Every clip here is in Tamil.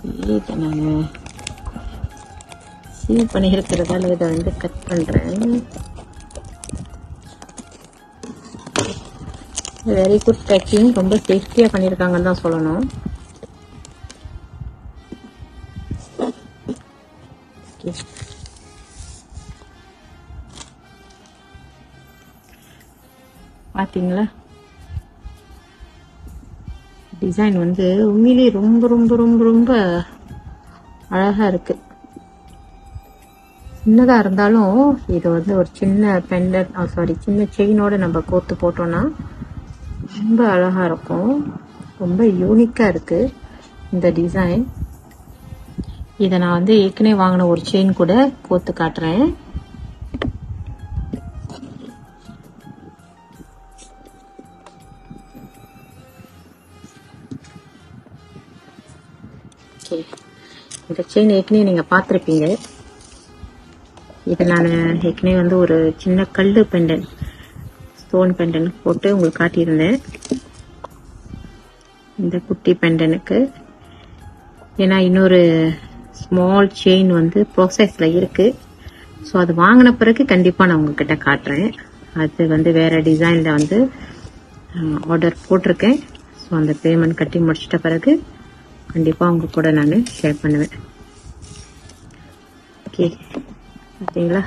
இதை நான் சீவ் பண்ணியிருக்கிறதால இதை வந்து கட் பண்ணுறேன் வெரி குட் பேக்கிங் ரொம்ப சேஃப்டியாக பண்ணியிருக்காங்கன்னு தான் சொல்லணும் Okay. பார்த்தீங்களா டிசைன் வந்து உண்மையிலேயே ரொம்ப ரொம்ப ரொம்ப ரொம்ப அழகா இருக்கு சின்னதா இருந்தாலும் இது வந்து ஒரு சின்ன பெண்டட் சாரி சின்ன செயினோட நம்ம கோத்து போட்டோம்னா ரொம்ப அழகா இருக்கும் ரொம்ப யூனிக்கா இருக்கு இந்த டிசைன் இதை நான் வந்து ஏற்கனவே வாங்கின ஒரு செயின் கூட கோத்து காட்டுறேன் ஓகே இந்த செயின் ஏற்கனவே நீங்கள் பார்த்துருப்பீங்க இதை நான் ஏற்கனவே வந்து ஒரு சின்ன கல் பெண்டன் ஸ்டோன் பெண்டன் போட்டு உங்களுக்கு காட்டியிருந்தேன் இந்த குட்டி பெண்டனுக்கு ஏன்னா இன்னொரு ஸ்மால் செயின் வந்து ப்ராசஸில் இருக்குது ஸோ அது வாங்கின பிறகு கண்டிப்பாக நான் உங்ககிட்ட காட்டுறேன் அது வந்து வேற டிசைனில் வந்து ஆர்டர் போட்டிருக்கேன் ஸோ அந்த பேமெண்ட் கட்டி முடிச்சிட்ட பிறகு கண்டிப்பாக உங்க கூட நான் ஷேர் பண்ணுவேன் ஓகே பார்த்தீங்களா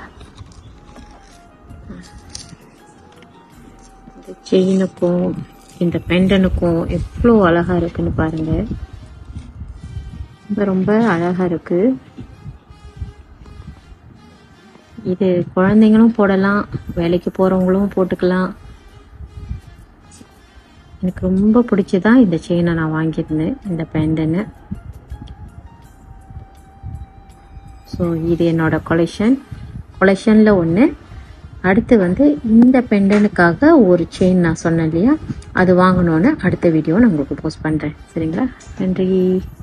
இந்த செயினுக்கும் இந்த பெண்டனுக்கும் எவ்வளோ அழகா இருக்குன்னு பாருங்க ரொம்ப ரொம்ப அழகா இருக்கு இது குழந்தைங்களும் போடலாம் வேலைக்கு போறவங்களும் போட்டுக்கலாம் எனக்கு ரொம்ப பிடிச்சதா இந்த செயினை நான் வாங்கியிருந்தேன் இந்த பெண்டனை ஸோ இது என்னோட கொலெக்ஷன் கொலெக்ஷனில் ஒன்று அடுத்து வந்து இந்த பெண்டனுக்காக ஒரு செயின் நான் சொன்னேன் இல்லையா அது வாங்கணுன்னு அடுத்த வீடியோ நான் உங்களுக்கு போஸ்ட் பண்ணுறேன் சரிங்களா நன்றி